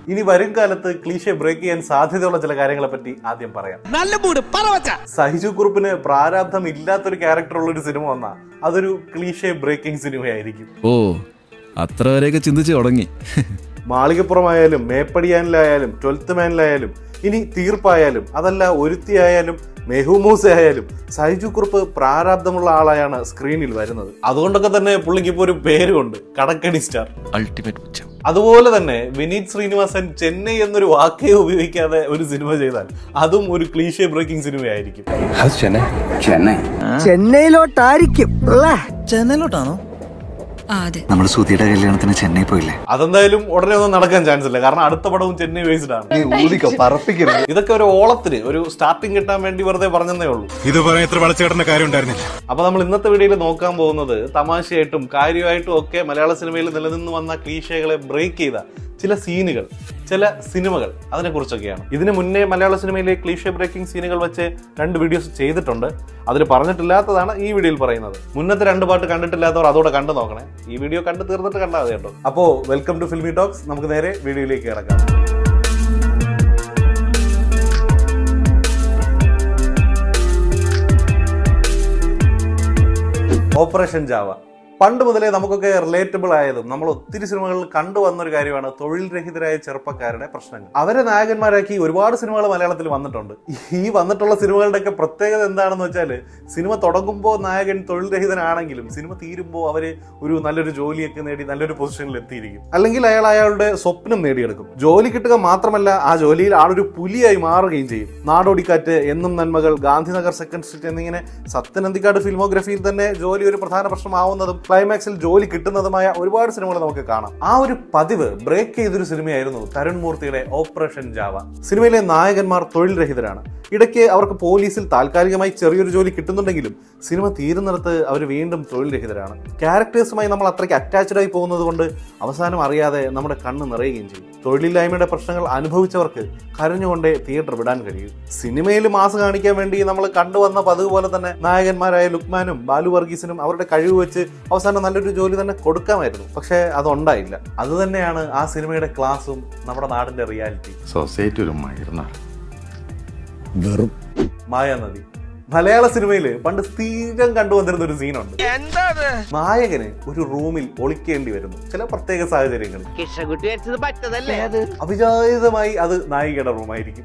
ഇനി വരും കാലത്ത് ക്ലീഷെ ബ്രേക്ക് ചെയ്യാൻ സാധ്യതയുള്ള ചില കാര്യങ്ങളെ പറ്റി ആദ്യം പറയാം നല്ല മൂട് പറവച്ച സഹിജു കുറുപ്പിന് പ്രാരാബ്ധം ഇല്ലാത്തൊരു ക്യാരക്ടർ ഉള്ള ഒരു സിനിമ വന്നാ അതൊരു ക്ലീഷെ ബ്രേക്കിംഗ് സിനിമയായിരിക്കും ഓ അത്ര വരെയൊക്കെ ചിന്തിച്ചു തുടങ്ങി മാളികപ്പുറമായാലും മേപ്പടിയാനിലായാലും ട്വൽത്ത് മാനിലായാലും ഇനി തീർപ്പായാലും അതല്ല ഒരുത്തിയായാലും മെഹൂമൂസ ആയാലും സൈജു കുറുപ്പ് പ്രാരാബ്ദമുള്ള ആളായാണ് സ്ക്രീനിൽ വരുന്നത് അതുകൊണ്ടൊക്കെ തന്നെ പുള്ളിക്ക് ഇപ്പോൾ ഒരു പേരുണ്ട് കടക്കണി സ്റ്റാർ അൾട്ടിമേറ്റ് പുച്ഛം അതുപോലെ തന്നെ വിനീത് ശ്രീനിവാസൻ ചെന്നൈ എന്നൊരു വാക്കേ ഉപയോഗിക്കാതെ ഒരു സിനിമ ചെയ്താൽ അതും ഒരു ക്ലീഷെ ബ്രേക്കിംഗ് സിനിമയായിരിക്കും ചെന്നൈ ചെന്നൈയിലോട്ടായിരിക്കും അല്ലേ ചെന്നൈയിലോട്ടാണോ ആ അതെ നമ്മൾ സുധിയുടെ കല്യാണത്തിന് ചെന്നൈ പോയില്ലേ അതെന്തായാലും ഉടനെ ഒന്നും നടക്കാൻ ചാൻസ് ഇല്ല കാരണം അടുത്ത പടവും ചെന്നൈ ബേസ്ഡ് ആണ് ഇതൊക്കെ ഒരു ഓളത്തിന് ഒരു സ്റ്റാർട്ടിങ് കിട്ടാൻ വേണ്ടി വെറുതെ പറഞ്ഞതേ ഉള്ളൂ ഇത് പറയാൻ ഇത്ര വളച്ചേട്ടന്റെ കാര്യം ഉണ്ടായിരുന്നില്ല അപ്പൊ നമ്മൾ ഇന്നത്തെ വീഡിയോയിൽ നോക്കാൻ പോകുന്നത് തമാശയായിട്ടും കാര്യമായിട്ടും ഒക്കെ മലയാള സിനിമയിൽ നിലനിന്ന് വന്ന ക്ലീശകളെ ബ്രേക്ക് ചെയ്ത ചില സീനുകൾ ചില സിനിമകൾ അതിനെ കുറിച്ചൊക്കെയാണ് ഇതിന് മുന്നേ മലയാള സിനിമയിലെ ക്ലീഷ ബ്രേക്കിംഗ് സീനുകൾ വെച്ച് രണ്ട് വീഡിയോസ് ചെയ്തിട്ടുണ്ട് അതിൽ പറഞ്ഞിട്ടില്ലാത്തതാണ് ഈ വീഡിയോയിൽ പറയുന്നത് മുന്നത്തെ രണ്ട് പാട്ട് കണ്ടിട്ടില്ലാത്തവർ അതോടെ കണ്ടു നോക്കണേ ഈ വീഡിയോ കണ്ട് തീർന്നിട്ട് കണ്ടാൽ മതി കേട്ടോ അപ്പോ വെൽക്കം ടു ഫിൽമി ടോക്സ് നമുക്ക് നേരെ വീഡിയോയിലേക്ക് കിടക്കാം ഓപ്പറേഷൻ ജാവ പണ്ട് മുതലേ നമുക്കൊക്കെ റിലേറ്റബിൾ ആയതും നമ്മൾ ഒത്തിരി സിനിമകളിൽ കണ്ടുവന്ന ഒരു കാര്യമാണ് തൊഴിൽ രഹിതരായ ചെറുപ്പക്കാരുടെ പ്രശ്നങ്ങൾ അവരെ നായകന്മാരാക്കി ഒരുപാട് സിനിമകൾ മലയാളത്തിൽ വന്നിട്ടുണ്ട് ഈ വന്നിട്ടുള്ള സിനിമകളുടെയൊക്കെ പ്രത്യേകത എന്താണെന്ന് വെച്ചാൽ സിനിമ തുടങ്ങുമ്പോൾ നായകൻ തൊഴിൽ രഹിതനാണെങ്കിലും സിനിമ തീരുമ്പോൾ അവര് ഒരു നല്ലൊരു ജോലിയൊക്കെ നേടി നല്ലൊരു പൊസിഷനിൽ എത്തിയിരിക്കും അല്ലെങ്കിൽ അയാൾ അയാളുടെ സ്വപ്നം നേടിയെടുക്കും ജോലി കിട്ടുക മാത്രമല്ല ആ ജോലിയിൽ ആളൊരു പുലിയായി മാറുകയും ചെയ്യും നാടോടിക്കാറ്റ് എന്നും നന്മകൾ ഗാന്ധിനഗർ സെക്കൻഡ് സ്ട്രീറ്റ് എന്നിങ്ങനെ സത്യനന്ദിക്കാട് ഫിലിമോഗ്രഫിയിൽ തന്നെ ജോലി ഒരു പ്രധാന പ്രശ്നമാവുന്നതും ക്ലൈമാക്സിൽ ജോലി കിട്ടുന്നതുമായ ഒരുപാട് സിനിമകൾ നമുക്ക് കാണാം ആ ഒരു പതിവ് ബ്രേക്ക് ചെയ്തൊരു സിനിമയായിരുന്നു തരുൺ മൂർത്തിയുടെ ഓപ്പറേഷൻ ജാവ സിനിമയിലെ നായകന്മാർ തൊഴിൽ രഹിതരാണ് ഇടയ്ക്ക് അവർക്ക് പോലീസിൽ താൽക്കാലികമായി ചെറിയൊരു ജോലി കിട്ടുന്നുണ്ടെങ്കിലും സിനിമ തീരുന്നിടത്ത് അവർ വീണ്ടും തൊഴിൽ രഹിതരാണ് ക്യാരക്ടേഴ്സുമായി നമ്മൾ അത്രയ്ക്ക് അറ്റാച്ച്ഡ് ആയി പോകുന്നത് കൊണ്ട് അവസാനം അറിയാതെ നമ്മുടെ കണ്ണ് നിറയുകയും ചെയ്യും തൊഴിലില്ലായ്മയുടെ പ്രശ്നങ്ങൾ അനുഭവിച്ചവർക്ക് കരഞ്ഞുകൊണ്ടേ തിയേറ്റർ വിടാൻ കഴിയും സിനിമയിൽ മാസ് കാണിക്കാൻ വേണ്ടി നമ്മൾ കണ്ടുവന്ന പതിവ് പോലെ തന്നെ നായകന്മാരായ ലുക്മാനും ബാലു വർഗീസിനും അവരുടെ കഴിവ് വെച്ച് അവസാനം നല്ലൊരു ജോലി തന്നെ കൊടുക്കാമായിരുന്നു പക്ഷേ അതുണ്ടായില്ല അത് തന്നെയാണ് ആ സിനിമയുടെ ക്ലാസും നമ്മുടെ നാടിന്റെ റിയാലിറ്റി സൊസൈറ്റി ഒരു മയിരുന്നാണ് വെറും മായാനദി മലയാള സിനിമയിൽ പണ്ട് സ്ഥിരം കണ്ടുവന്നിരുന്ന ഒരു സീനുണ്ട് നായകന് ഒരു റൂമിൽ ഒളിക്കേണ്ടി വരുന്നു ചില പ്രത്യേക സാഹചര്യങ്ങളിൽ കൃഷ്ണകുട്ടി വെച്ചത് പറ്റതല്ലേ അത് അവിചാരിതമായി അത് നായികയുടെ റൂമായിരിക്കും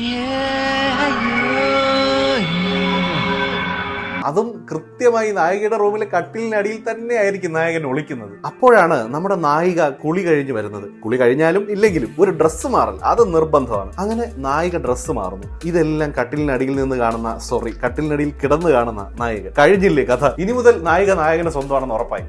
അതും കൃത്യമായി നായികയുടെ റൂമിലെ കട്ടിലിനടിയിൽ തന്നെ ആയിരിക്കും നായകൻ ഒളിക്കുന്നത് അപ്പോഴാണ് നമ്മുടെ നായിക കുളി കഴിഞ്ഞ് വരുന്നത് കുളി കഴിഞ്ഞാലും ഇല്ലെങ്കിലും ഒരു ഡ്രസ്സ് മാറൽ അത് നിർബന്ധമാണ് അങ്ങനെ നായിക ഡ്രസ്സ് മാറുന്നു ഇതെല്ലാം കട്ടിലിനടിയിൽ നിന്ന് കാണുന്ന സോറി കട്ടിലിനടിയിൽ കിടന്ന് കാണുന്ന നായിക കഴിഞ്ഞില്ലേ കഥ ഇനി മുതൽ നായിക നായകന് സ്വന്തമാണെന്ന് ഉറപ്പായി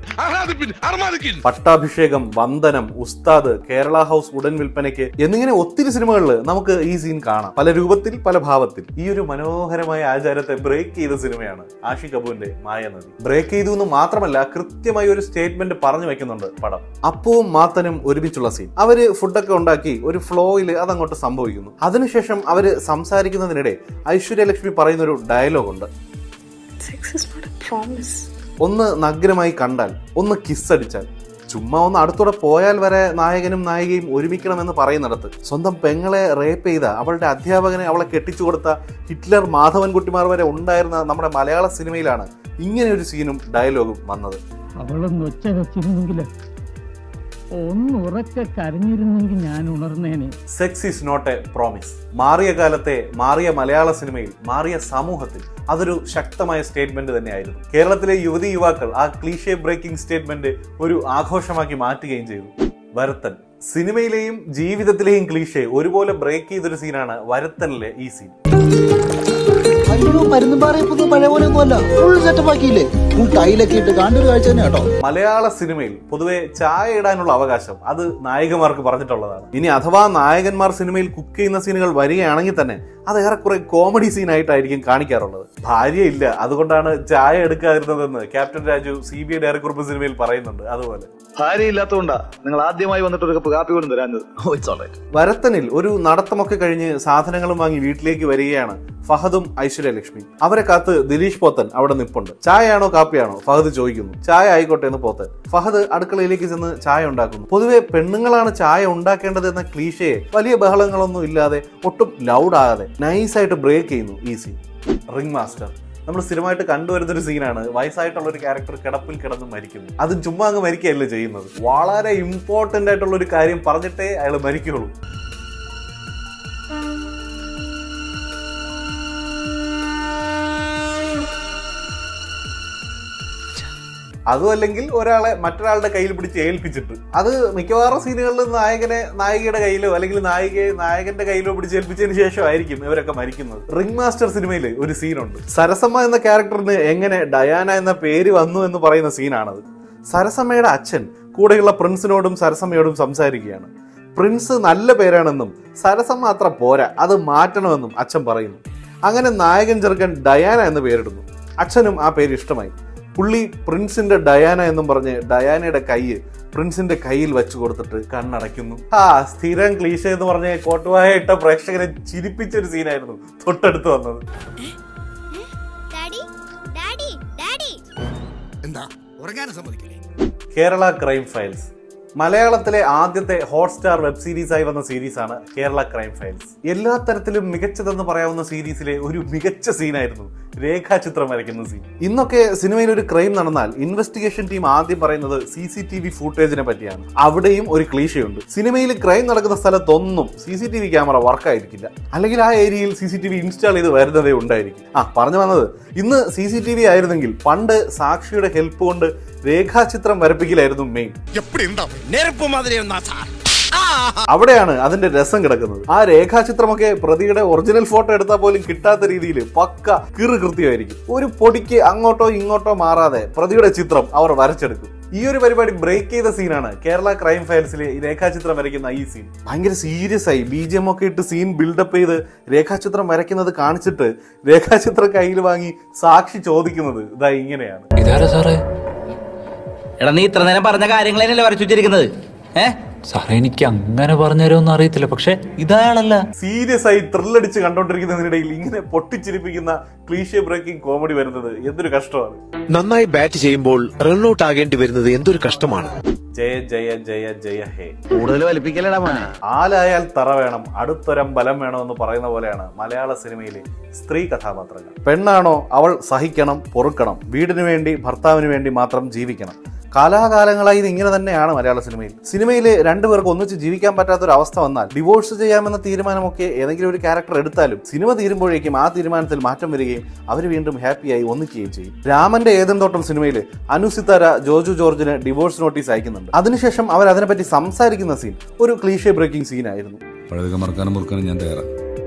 പട്ടാഭിഷേകം വന്ദനം ഉസ്താദ് കേരള ഹൗസ് ഉടൻ വിൽപ്പനയ്ക്ക് എന്നിങ്ങനെ ഒത്തിരി സിനിമകളിൽ നമുക്ക് ഈ സീൻ കാണാം പല രൂപത്തിൽ പല ഭാവത്തിൽ ഈ ഒരു മനോഹരമായ ആചാരത്തെ ബ്രേക്ക് ചെയ്ത സിനിമയാണ് ആഷി കപൂറിന്റെ മായാനദി ബ്രേക്ക് ചെയ്തു എന്ന് മാത്രമല്ല കൃത്യമായി ഒരു സ്റ്റേറ്റ്മെന്റ് പറഞ്ഞു വെക്കുന്നുണ്ട് പടം അപ്പവും മാത്തനും ഒരുമിച്ചുള്ള സീൻ അവര് ഫുഡൊക്കെ ഉണ്ടാക്കി ഒരു ഫ്ലോയിൽ അതങ്ങോട്ട് സംഭവിക്കുന്നു അതിനുശേഷം അവര് സംസാരിക്കുന്നതിനിടെ ഐശ്വര്യലക്ഷ്മി പറയുന്ന ഒരു ഡയലോഗ് ഉണ്ട് Sex is not a promise. ഒന്ന് നഗ്നമായി കണ്ടാൽ ഒന്ന് കിസ് അടിച്ചാൽ ചുമ്മാ ഒന്ന് അടുത്തൂടെ പോയാൽ വരെ നായകനും നായികയും ഒരുമിക്കണമെന്ന് പറയുന്നിടത്ത് സ്വന്തം പെങ്ങളെ റേപ്പ് ചെയ്ത അവളുടെ അധ്യാപകനെ അവളെ കെട്ടിച്ചു കൊടുത്ത ഹിറ്റ്ലർ മാധവൻകുട്ടിമാർ വരെ ഉണ്ടായിരുന്ന നമ്മുടെ മലയാള സിനിമയിലാണ് ഇങ്ങനെ ഒരു സീനും ഡയലോഗും വന്നത് അവളൊന്ന് ഒച്ച വെച്ചിരുന്നെങ്കിൽ ഒന്ന് ഉറക്കെ കരഞ്ഞിരുന്നെങ്കിൽ ഞാൻ ഉണർന്നേനെ sex is not a promise മാറിയ കാലത്തെ മാറിയ മലയാള സിനിമയിൽ മാറിയ സമൂഹത്തിൽ അതൊരു ശക്തമായ സ്റ്റേറ്റ്മെന്റ് തന്നെയായിരുന്നു കേരളത്തിലെ യുവതി യുവാക്കൾ ആ ക്ലീഷേ ബ്രേക്കിംഗ് സ്റ്റേറ്റ്മെന്റ് ഒരു ആഘോഷമാക്കി മാറ്റുകയും ചെയ്തു വരത്തൻ സിനിമയിലെയും ജീവിതത്തിലെയും ക്ലീഷേ ഒരുപോലെ ബ്രേക്ക് ചെയ്തൊരു സീനാണ് വരത്തനിലെ ഈ സീൻ അയ്യോ പരുന്നുംപാറ ഇപ്പൊ പഴയ പോലെ ഒന്നുമല്ല ഫുൾ സെറ്റപ്പ് ആക്കിയില്ലേ ഫുൾ ടൈലൊക്കെ ഇട്ട് കാണൊരു കാഴ്ച തന്നെ കേട്ടോ മലയാള സിനിമയിൽ പൊതുവെ ചായ ഇടാനുള്ള അവകാശം അത് നായികമാർക്ക് പറഞ്ഞിട്ടുള്ളതാണ് ഇനി അഥവാ നായകന്മാർ സിനിമയിൽ കുക്ക് ചെയ്യുന്ന സീനുകൾ വരികയാണെങ്കിൽ തന്നെ അത് ഏറെക്കുറെ കോമഡി സീനായിട്ടായിരിക്കും കാണിക്കാറുള്ളത് ഭാര്യ ഇല്ല അതുകൊണ്ടാണ് ചായ എടുക്കാതിരുന്നതെന്ന് captain Raju C B I ഡയറക്കുറിപ്പ് സിനിമയിൽ പറയുന്നുണ്ട് അതുപോലെ ഭാര്യ ഇല്ലാത്തതുകൊണ്ടാ നിങ്ങൾ ആദ്യമായി വന്നിട്ട് ഒരു കപ്പ് കാപ്പി പോലും തരാഞ്ഞത് ഓ ഇറ്റ്സ് ഓൾറൈറ്റ് വരത്തനിൽ ഒരു നടത്തമൊക്കെ കഴിഞ്ഞ് സാധനങ്ങളും വാങ്ങി വീട്ടിലേക്ക് വരികയാണ് ഫഹദും ഐശ്വര്യലക്ഷ്മി അവരെ കാത്ത് ദിലീഷ് പോത്തൻ അവിടെ നിപ്പുണ്ട് ചായയാണോ കാപ്പിയാണോ ഫഹദ് ചോദിക്കുന്നു ചായ ആയിക്കോട്ടെ എന്ന് പോത്ത് ഫഹദ് അടുക്കളയിലേക്ക് ചെന്ന് ചായ ഉണ്ടാക്കുന്നു പൊതുവെ പെണ്ണുങ്ങളാണ് ചായ ഉണ്ടാക്കേണ്ടത് എന്ന ക്ലീഷയെ വലിയ ബഹളങ്ങളൊന്നും ഇല്ലാതെ ഒട്ടും ലൗഡ് ആകാതെ നൈസായിട്ട് ബ്രേക്ക് ചെയ്യുന്നു ഈ സീൻ റിംഗ് മാസ്റ്റർ നമ്മൾ സ്ഥിരമായിട്ട് കണ്ടുവരുന്ന ഒരു സീനാണ് വയസ്സായിട്ടുള്ള ഒരു ക്യാരക്ടർ കിടപ്പിൽ കിടന്ന് മരിക്കുന്നു അതും ചുമ്മാ അങ്ങ് മരിക്കുകയല്ല ചെയ്യുന്നത് വളരെ ഇമ്പോർട്ടന്റ് ആയിട്ടുള്ള ഒരു കാര്യം പറഞ്ഞിട്ടേ അയാൾ മരിക്കുള്ളൂ അതും അല്ലെങ്കിൽ ഒരാളെ മറ്റൊരാളുടെ കയ്യിൽ പിടിച്ച് ഏൽപ്പിച്ചിട്ട് അത് മിക്കവാറും സീനുകളിൽ നായകനെ നായികയുടെ കയ്യിലോ അല്ലെങ്കിൽ നായികയെ നായകന്റെ കയ്യിലോ പിടിച്ച് ഏൽപ്പിച്ചതിന് ശേഷമായിരിക്കും ഇവരൊക്കെ മരിക്കുന്നത് റിംഗ് മാസ്റ്റർ സിനിമയിൽ ഒരു സീനുണ്ട് സരസമ്മ എന്ന ക്യാരക്ടറിന് എങ്ങനെ ഡയാന എന്ന പേര് വന്നു എന്ന് പറയുന്ന സീനാണത് സരസമ്മയുടെ അച്ഛൻ കൂടെയുള്ള പ്രിൻസിനോടും സരസമ്മയോടും സംസാരിക്കുകയാണ് പ്രിൻസ് നല്ല പേരാണെന്നും സരസമ്മ അത്ര പോരാ അത് മാറ്റണമെന്നും അച്ഛൻ പറയുന്നു അങ്ങനെ നായകൻ ചെറുക്കൻ ഡയാന എന്ന് പേരിടുന്നു അച്ഛനും ആ പേര് ഇഷ്ടമായി പുള്ളി പ്രിൻസിന്റെ ഡയാന എന്നും പറഞ്ഞ് ഡയാനയുടെ കൈ പ്രിൻസിന്റെ കയ്യിൽ വെച്ചു കൊടുത്തിട്ട് കണ്ണടയ്ക്കുന്നു ആ സ്ഥിരം ക്ലീശ എന്ന് പറഞ്ഞ് കോട്ടുവായ ഇട്ട പ്രേക്ഷകരെ ചിരിപ്പിച്ച ഒരു സീനായിരുന്നു തൊട്ടടുത്ത് വന്നത് ഡാഡി ഡാഡി ഡാഡി എന്താ ഉറങ്ങാനും സമ്മതിക്കില്ലേ കേരള ക്രൈം ഫയൽസ് മലയാളത്തിലെ ആദ്യത്തെ ഹോട്ട്സ്റ്റാർ വെബ് സീരീസ് ആയി വന്ന സീരീസാണ് കേരള ക്രൈം ഫയൽസ് എല്ലാ തരത്തിലും മികച്ചതെന്ന് പറയാവുന്ന സീരീസിലെ ഒരു മികച്ച സീനായിരുന്നു രേഖാചിത്രം വരയ്ക്കുന്ന സീൻ ഇന്നൊക്കെ സിനിമയിൽ ഒരു ക്രൈം നടന്നാൽ ഇൻവെസ്റ്റിഗേഷൻ ടീം ആദ്യം പറയുന്നത് സി സി ടി വി ഫുട്ടേജിനെ പറ്റിയാണ് അവിടെയും ഒരു ക്ലീശയുണ്ട് സിനിമയിൽ ക്രൈം നടക്കുന്ന സ്ഥലത്തൊന്നും C C T V camera വർക്കായിരിക്കില്ല അല്ലെങ്കിൽ ആ ഏരിയയിൽ C C T V install ചെയ്ത് വരുന്നതേ ഉണ്ടായിരിക്കും ആ പറഞ്ഞു വന്നത് ഇന്ന് സി സി ടി വി ആയിരുന്നെങ്കിൽ പണ്ട് സാക്ഷിയുടെ ഹെൽപ്പ് കൊണ്ട് രേഖാചിത്രം വരപ്പിക്കലായിരുന്നു മെയിൻ നെരുപ്പ് മാതിരി ഒന്നാ സാർ അവിടെയാണ് അതിന്റെ രസം കിടക്കുന്നത് ആ രേഖാചിത്രമൊക്കെ പ്രതിയുടെ ഒറിജിനൽ ഫോട്ടോ എടുത്താൽ പോലും കിട്ടാത്ത രീതിയിൽ പക്ക കിറു കൃത്യമായിരിക്കും ഒരു പൊടിക്ക് അങ്ങോട്ടോ ഇങ്ങോട്ടോ മാറാതെ പ്രതിയുടെ ചിത്രം അവർ വരച്ചെടുക്കും ഈ ഒരു പരിപാടി ബ്രേക്ക് ചെയ്ത സീനാണ് കേരള ക്രൈം ഫയൽസിലെ ഈ രേഖാചിത്രം വരയ്ക്കുന്ന ഈ സീൻ ഭയങ്കര സീരിയസ് ആയി ബി ജി എം ഒക്കെ ഇട്ട് സീൻ ബിൽഡപ്പ് ചെയ്ത് രേഖാചിത്രം വരയ്ക്കുന്നത് കാണിച്ചിട്ട് രേഖാചിത്രം കയ്യിൽ വാങ്ങി സാക്ഷി ചോദിക്കുന്നത് ഇതാ ഇങ്ങനെയാണ് ഇതാരാ സാറേ എടാ നീ ഇത്ര നേരം പറഞ്ഞ കാര്യങ്ങൾ തന്നെയല്ലേ വരച്ചു വെച്ചിരിക്കുന്നത് ഏ സാറേ എനിക്ക് അങ്ങനെ പറഞ്ഞു തരുമെന്ന് അറിയത്തില്ല പക്ഷെ ഇതാളല്ല സീരിയസ് ആയി ത്രില്ലടിച്ച് കണ്ടോണ്ടിരിക്കുന്നതിനിടയിൽ ഇങ്ങനെ പൊട്ടിച്ചിരിപ്പിക്കുന്ന ക്ലീഷ്യ ബ്രേക്കിംഗ് കോമഡി വരുന്നത് എന്തൊരു കഷ്ടമാണ് നന്നായി ബാറ്റ് ചെയ്യുമ്പോൾ റൺഔട്ട് ആകേണ്ടി വരുന്നത് എന്തൊരു കഷ്ടമാണ് ജയ ജയ ജയ ജയ ഹേ കൂടുതൽ വലിപ്പിക്കലടാ മോനെ ആലായാൽ തറ വേണം അടുത്തൊരം ബലം വേണമെന്ന് പറയുന്ന പോലെയാണ് മലയാള സിനിമയിലെ സ്ത്രീ കഥാപാത്രങ്ങൾ പെണ്ണാണോ അവൾ സഹിക്കണം പൊറുക്കണം വീടിനു വേണ്ടി ഭർത്താവിന് വേണ്ടി മാത്രം ജീവിക്കണം കാലാകാലങ്ങളായി ഇത് ഇങ്ങനെ തന്നെയാണ് മലയാള സിനിമയിൽ സിനിമയിൽ രണ്ടുപേർക്ക് ഒന്നിച്ച് ജീവിക്കാൻ പറ്റാത്ത ഒരു അവസ്ഥ വന്നാൽ ഡിവോഴ്സ് ചെയ്യാമെന്ന തീരുമാനമൊക്കെ ഏതെങ്കിലും ഒരു ക്യാരക്ടർ എടുത്താലും സിനിമ തീരുമ്പോഴേക്കും ആ തീരുമാനത്തിൽ മാറ്റം വരികയും അവർ വീണ്ടും ഹാപ്പിയായി ഒന്നിക്കുകയും ചെയ്യും രാമന്റെ ഏതൻ തോട്ടം സിനിമയിൽ അനുസിത്താര ജോജു ജോർജിന് ഡിവോഴ്സ് നോട്ടീസ് അയക്കുന്നുണ്ട് അതിനുശേഷം അവർ അതിനെപ്പറ്റി സംസാരിക്കുന്ന സീൻ ഒരു ക്ലീഷേ ബ്രേക്കിംഗ് സീനായിരുന്നു പഴയതൊക്കെ മറക്കാനും മുറുക്കാനും ഞാൻ തയ്യാറാണ്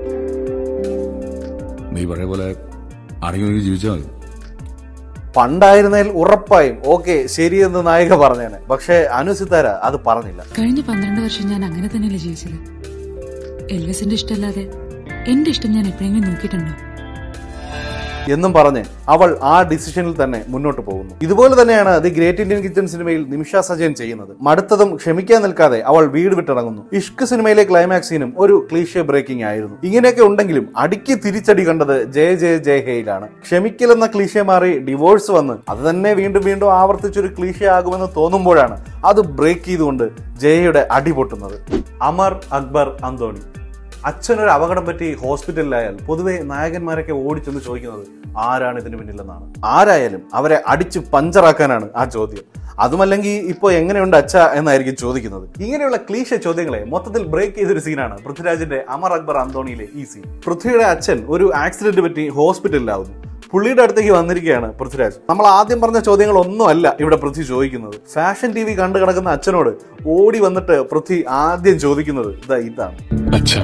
നീ പഴയ പോലെ അടങ്ങി ഒതുങ്ങി ജീവിച്ചാൽ മതി പണ്ടായിരുന്നതിൽ ഉറപ്പായും ഓക്കെ ശരിയെന്ന് നായിക പറഞ്ഞേനെ പക്ഷേ അനുസിത്താര അത് പറഞ്ഞില്ല കഴിഞ്ഞ പന്ത്രണ്ട് വർഷം ഞാൻ അങ്ങനെ തന്നെയല്ലേ ജീവിച്ചത് എൽവിസിന്റെ ഇഷ്ടമല്ലാതെ എന്റെ ഇഷ്ടം ഞാൻ എപ്പോഴെങ്കിലും നോക്കിയിട്ടുണ്ടോ എന്നും പറഞ്ഞ് അവൾ ആ ഡിസിഷനിൽ തന്നെ മുന്നോട്ട് പോകുന്നു ഇതുപോലെ തന്നെയാണ് ദി ഗ്രേറ്റ് ഇന്ത്യൻ കിച്ചൺ സിനിമയിൽ നിമിഷ സജയൻ ചെയ്യുന്നത് മടുത്തതും ക്ഷമിക്കാൻ നിൽക്കാതെ അവൾ വീട് വിട്ടിറങ്ങുന്നു ഇഷ്ക് സിനിമയിലെ ക്ലൈമാക്സിനും ഒരു ക്ലീഷേ ബ്രേക്കിംഗ് ആയിരുന്നു ഇങ്ങനെയൊക്കെ ഉണ്ടെങ്കിലും അടിക്ക് തിരിച്ചടി കണ്ടത് ജയ ജയ ജയ ഹേയിലാണ് ക്ഷമിക്കൽ എന്ന ക്ലീഷേ മാറി ഡിവോഴ്സ് വന്ന് അത് തന്നെ വീണ്ടും വീണ്ടും ആവർത്തിച്ചൊരു ക്ലീഷേ ആകുമെന്ന് തോന്നുമ്പോഴാണ് അത് ബ്രേക്ക് ചെയ്തുകൊണ്ട് ജയയുടെ അടി പൊട്ടുന്നത് അമർ അക്ബർ അന്തോണി അച്ഛനൊരു അപകടം പറ്റി ഹോസ്പിറ്റലിലായാൽ പൊതുവെ നായകന്മാരൊക്കെ ഓടിച്ചെന്ന് ചോദിക്കുന്നത് ആരാണ് ഇതിന് പിന്നിലെന്നാണ് ആരായാലും അവരെ അടിച്ച് പഞ്ചറാക്കാനാണ് ആ ചോദ്യം അതുമല്ലെങ്കിൽ ഇപ്പോൾ എങ്ങനെയുണ്ട് അച്ഛ എന്നായിരിക്കും ചോദിക്കുന്നത് ഇങ്ങനെയുള്ള ക്ലീശ ചോദ്യങ്ങളെ മൊത്തത്തിൽ ബ്രേക്ക് ചെയ്തൊരു സീനാണ് പൃഥ്വിരാജിന്റെ അമർ അക്ബർ അന്തോണിയിലെ ഈ സീൻ പൃഥ്വിയുടെ അച്ഛൻ ഒരു ആക്സിഡന്റ് പറ്റി ഹോസ്പിറ്റലിലാവുന്നു പുള്ളിയുടെ അടുത്തേക്ക് വന്നിരിക്കുകയാണ് പൃഥ്വിരാജ് നമ്മൾ ആദ്യം പറഞ്ഞ ചോദ്യങ്ങൾ ഒന്നുമല്ല ഇവിടെ പൃഥ്വി ചോദിക്കുന്നത് ഫാഷൻ ടി വി കണ്ടു കിടക്കുന്ന അച്ഛനോട് ഓടി വന്നിട്ട് പൃഥ്വി ആദ്യം ചോദിക്കുന്നത് ഇതാ ഇതാണ് അച്ഛാ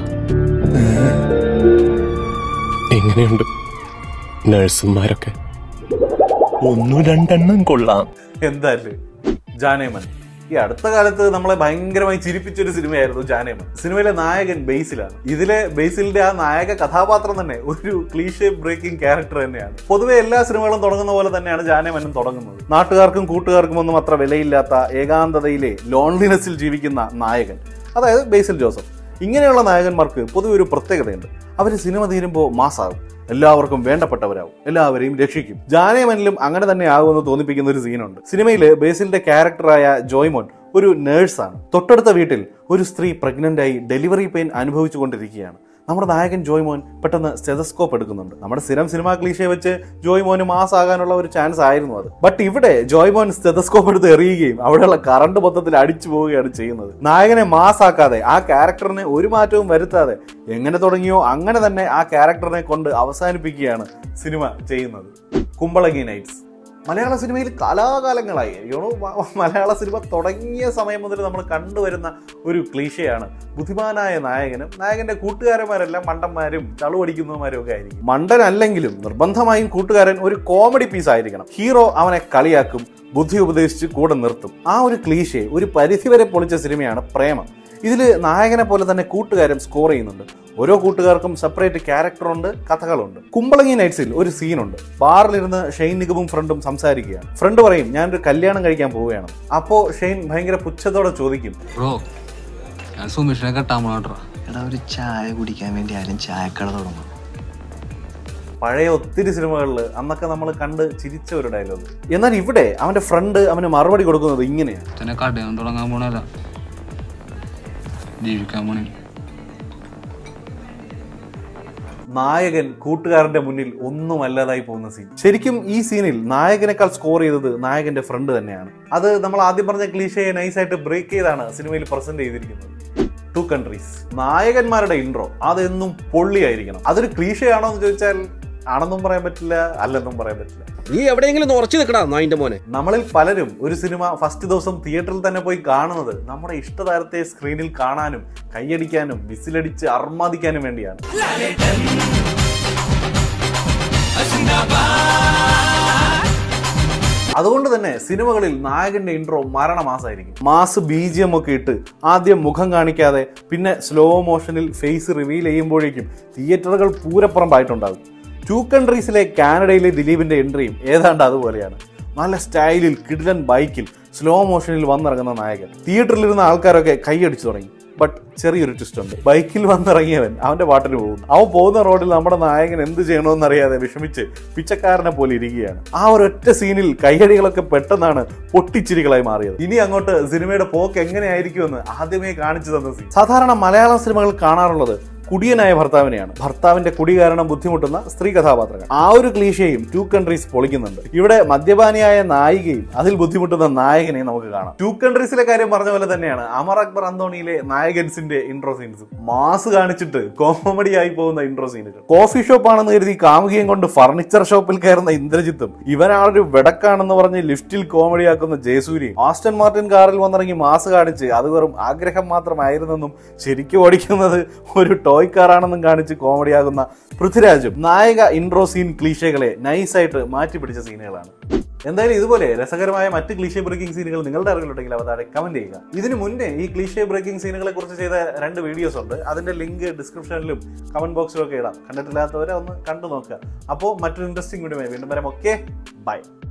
എങ്ങനെയുണ്ട് നഴ്സുമാരൊക്കെ ഒന്നു രണ്ടെണ്ണം കൊള്ളാം എന്തായാലും ജാനേമൻ ഈ അടുത്ത കാലത്ത് നമ്മളെ ഭയങ്കരമായി ചിരിപ്പിച്ചൊരു സിനിമയായിരുന്നു ജാനേമൻ സിനിമയിലെ നായകൻ ബേസിലാണ് ഇതിലെ ബേസിലിന്റെ ആ നായക കഥാപാത്രം തന്നെ ഒരു ക്ലീഷേ ബ്രേക്കിംഗ് ക്യാരക്ടർ തന്നെയാണ് പൊതുവെ എല്ലാ സിനിമകളും തുടങ്ങുന്ന പോലെ തന്നെയാണ് ജാനേമനും തുടങ്ങുന്നത് നാട്ടുകാർക്കും കൂട്ടുകാർക്കും ഒന്നും അത്ര വിലയില്ലാത്ത ഏകാന്തതയിലെ ലോൺലിനെസ്സിൽ ജീവിക്കുന്ന നായകൻ അതായത് ബേസിൽ ജോസഫ് ഇങ്ങനെയുള്ള നായകന്മാർക്ക് പൊതുവെ ഒരു പ്രത്യേകതയുണ്ട് അവർ സിനിമ തീരുമ്പോൾ മാസാകും എല്ലാവർക്കും വേണ്ടപ്പെട്ടവരാവും എല്ലാവരെയും രക്ഷിക്കും ജാനേമനിലും അങ്ങനെ തന്നെ ആകുമെന്ന് തോന്നിപ്പിക്കുന്ന ഒരു സീനുണ്ട് സിനിമയിൽ ബേസിലിന്റെ ക്യാരക്ടറായ ജോയ്മോൻ ഒരു നേഴ്സാണ് തൊട്ടടുത്ത വീട്ടിൽ ഒരു സ്ത്രീ പ്രഗ്നന്റ് ആയി ഡെലിവറി പെയിൻ അനുഭവിച്ചുകൊണ്ടിരിക്കുകയാണ് നമ്മുടെ നായകൻ ജോയ് മോൻ പെട്ടെന്ന് സ്റ്റെതസ്കോപ്പ് എടുക്കുന്നുണ്ട് നമ്മുടെ സ്ഥിരം സിനിമാ ക്ലീഷയെ വെച്ച് ജോയ് മോന് മാസ് ആകാനുള്ള ഒരു ചാൻസ് ആയിരുന്നു അത് ബട്ട് ഇവിടെ ജോയ് മോൻ സ്റ്റെതസ്കോപ്പ് എടുത്ത് എറിയുകയും അവിടെയുള്ള കറണ്ട് മൊത്തത്തിൽ അടിച്ചു പോവുകയാണ് ചെയ്യുന്നത് നായകനെ മാസ് ആക്കാതെ ആ ക്യാരക്ടറിന് ഒരു മാറ്റവും വരുത്താതെ എങ്ങനെ തുടങ്ങിയോ അങ്ങനെ തന്നെ ആ ക്യാരക്ടറിനെ കൊണ്ട് അവസാനിപ്പിക്കുകയാണ് സിനിമ ചെയ്യുന്നത് കുമ്പളങ്ങി നൈറ്റ്സ് മലയാള സിനിമയിൽ കലാകാലങ്ങളായി യോണോ മലയാള സിനിമ തുടങ്ങിയ സമയം മുതൽ നമ്മൾ കണ്ടുവരുന്ന ഒരു ക്ലീശയാണ് ബുദ്ധിമാനായ നായകനും നായകന്റെ കൂട്ടുകാരന്മാരെല്ലാം മണ്ടന്മാരും ചളുവടിക്കുന്നവന്മാരും ഒക്കെ ആയിരിക്കും മണ്ടൻ അല്ലെങ്കിലും നിർബന്ധമായും കൂട്ടുകാരൻ ഒരു കോമഡി പീസ് ആയിരിക്കണം ഹീറോ അവനെ കളിയാക്കും ബുദ്ധി ഉപദേശിച്ച് കൂടെ നിർത്തും ആ ഒരു ക്ലീശയെ ഒരു പരിധിവരെ പൊളിച്ച സിനിമയാണ് പ്രേമം ഇതിൽ നായകനെ പോലെ തന്നെ കൂട്ടുകാരും സ്കോർ ചെയ്യുന്നുണ്ട് ഓരോ കൂട്ടുകാർക്കും സെപ്പറേറ്റ് ക്യാരക്ടറുണ്ട് കഥകളുണ്ട് കുമ്പളങ്ങി നൈറ്റ്സിൽ ഒരു സീനുണ്ട് ബാറിലിരുന്ന് ഷെയ്ൻ നിഗമും ഫ്രണ്ടും സംസാരിക്കുകയാണ് ഫ്രണ്ട് പറയും ഞാനൊരു കല്യാണം കഴിക്കാൻ പോവുകയാണ് അപ്പോ ഷെയ്ൻ ഭയങ്കര പുച്ഛത്തോടെ ചോദിക്കും ബ്രോ ഞാൻ സുമേഷിനെ കെട്ടാൻ പോണോട്ടോ എടാ ഒരു ചായ കുടിക്കാൻ വേണ്ടി ആരും ചായക്കട തുടങ്ങും പഴയ ഒത്തിരി സിനിമകളിൽ അന്നൊക്കെ നമ്മൾ കണ്ട് ചിരിച്ച ഒരു ഡയലോഗ് എന്നാൽ ഇവിടെ അവന്റെ ഫ്രണ്ട് അവന് മറുപടി കൊടുക്കുന്നത് ഇങ്ങനെയാണ് തന്നെ കടയൊന്നും തുടങ്ങാൻ പോണല്ല ജീവിക്കാൻ പോണേ നായകൻ കൂട്ടുകാരന്റെ മുന്നിൽ ഒന്നും അല്ലാതായി പോകുന്ന സീൻ ശരിക്കും ഈ സീനിൽ നായകനേക്കാൾ സ്കോർ ചെയ്തത് നായകന്റെ ഫ്രണ്ട് തന്നെയാണ് അത് നമ്മൾ ആദ്യം പറഞ്ഞ ക്ലീഷയെ നൈസായിട്ട് ബ്രേക്ക് ചെയ്താണ് സിനിമയിൽ പ്രസന്റ് ചെയ്തിരിക്കുന്നത് ടു കൺട്രീസ് നായകന്മാരുടെ ഇൻട്രോ അതെന്നും പൊള്ളിയായിരിക്കണം അതൊരു ക്ലീഷയാണോ എന്ന് ചോദിച്ചാൽ ആണെന്നും പറയാൻ പറ്റില്ല അല്ലെന്നും പറയാൻ പറ്റില്ല നീ എവിടെയെങ്കിലും ഉറച്ചു നിൽക്കടാ നായിന്റെ മോനെ നമ്മളിൽ പലരും ഒരു സിനിമ ഫസ്റ്റ് ദിവസം തിയേറ്ററിൽ തന്നെ പോയി കാണുന്നത് നമ്മുടെ ഇഷ്ടതാരത്തെ സ്ക്രീനിൽ കാണാനും കൈയടിക്കാനും വിസിലടിച്ച് അർമാദിക്കാനും വേണ്ടിയാണ് അതുകൊണ്ട് തന്നെ സിനിമകളിൽ നായകന്റെ ഇൻട്രോ മരണമാസായിരിക്കും മാസ് ബി ജി എം ഒക്കെ ഇട്ട് ആദ്യം മുഖം കാണിക്കാതെ പിന്നെ സ്ലോ മോഷനിൽ ഫേസ് റിവീൽ ചെയ്യുമ്പോഴേക്കും തിയേറ്ററുകൾ പൂരപ്പുറമ്പായിട്ടുണ്ടാകും ടു കൺട്രീസിലെ കാനഡയിലെ ദിലീപിന്റെ എൻട്രിയും ഏതാണ്ട് അതുപോലെയാണ് നല്ല സ്റ്റൈലിൽ കിടിലൻ ബൈക്കിൽ സ്ലോ മോഷനിൽ വന്നിറങ്ങുന്ന നായകൻ തിയേറ്ററിലിരുന്ന ആൾക്കാരൊക്കെ കൈയടിച്ചു തുടങ്ങി ബട്ട് ചെറിയൊരു ട്വിസ്റ്റ് ഉണ്ട് ബൈക്കിൽ വന്നിറങ്ങിയവൻ അവന്റെ പാട്ടിന് പോകുന്നു അവൻ പോകുന്ന റോഡിൽ നമ്മുടെ നായകൻ എന്ത് ചെയ്യണമെന്നറിയാതെ വിഷമിച്ച് പിച്ചക്കാരനെ പോലെ ഇരിക്കുകയാണ് ആ ഒരൊറ്റ സീനിൽ കൈയടികളൊക്കെ പെട്ടെന്നാണ് പൊട്ടിച്ചിരികളായി മാറിയത് ഇനി അങ്ങോട്ട് സിനിമയുടെ പോക്ക് എങ്ങനെയായിരിക്കുമെന്ന് ആദ്യമേ കാണിച്ചു തന്ന സീൻ സാധാരണ മലയാളം സിനിമകൾ കാണാറുള്ളത് കുടിയനായ ഭർത്താവിനെയാണ് ഭർത്താവിന്റെ കുടി കാരണം ബുദ്ധിമുട്ടുന്ന സ്ത്രീ കഥാപാത്രങ്ങൾ ആ ഒരു ക്ലീശയും ടു കൺട്രീസ് പൊളിക്കുന്നുണ്ട് ഇവിടെ മദ്യപാനിയായ നായികയും അതിൽ ബുദ്ധിമുട്ടുന്ന നായകനെയും നമുക്ക് കാണാം ടു കൺട്രീസിലെ കാര്യം പറഞ്ഞ പോലെ തന്നെയാണ് അമർ അക്ബർ അന്തോണിയിലെ നായകൻസിന്റെ ഇൻട്രോ സീൻസും മാസ് കാണിച്ചിട്ട് കോമഡി ആയി പോകുന്ന ഇൻട്രോ സീനുകൾ കോഫി ഷോപ്പ് ആണെന്ന് കരുതി കാമുകിയും കൊണ്ട് ഫർണിച്ചർ ഷോപ്പിൽ കയറുന്ന ഇന്ദ്രജിത്തും ഇവനാളൊരു വെടക്കാണെന്ന് പറഞ്ഞ് ലിഫ്റ്റിൽ കോമഡിയാക്കുന്ന ജയസൂരിയും ആസ്റ്റൺ മാർട്ടിൻ കാറിൽ വന്നിറങ്ങി മാസ് കാണിച്ച് അത് വെറും ആഗ്രഹം മാത്രമായിരുന്നെന്നും ശരിക്കും ഓടിക്കുന്നത് ഒരു ടോയ് കാറാണെന്നും കാണിച്ച് കോമഡിയാകുന്ന പൃഥ്വിരാജും നായക ഇൻട്രോ സീൻ ക്ലീഷകളെ നൈസായിട്ട് മാറ്റി പിടിച്ച സീനുകളാണ് എന്തായാലും ഇതുപോലെ രസകരമായ മറ്റ് ക്ലീഷേ ബ്രേക്കിംഗ് സീനുകൾ നിങ്ങളുടെ അറിവിലുണ്ടെങ്കിൽ അവ താഴെ കമന്റ് ചെയ്യുക ഇതിനു മുന്നേ ഈ ക്ലീഷേ ബ്രേക്കിംഗ് സീനുകളെ കുറിച്ച് ചെയ്ത രണ്ട് വീഡിയോസ് ഉണ്ട് അതിന്റെ ലിങ്ക് ഡിസ്ക്രിപ്ഷനിലും കമന്റ് ബോക്സിലും ഒക്കെ ഇടാം കണ്ടിട്ടില്ലാത്തവരെ ഒന്ന് കണ്ടു നോക്കുക അപ്പോൾ മറ്റൊരു ഇൻട്രസ്റ്റിംഗ് വീഡിയോ വീണ്ടും വരാം ഓക്കെ ബൈ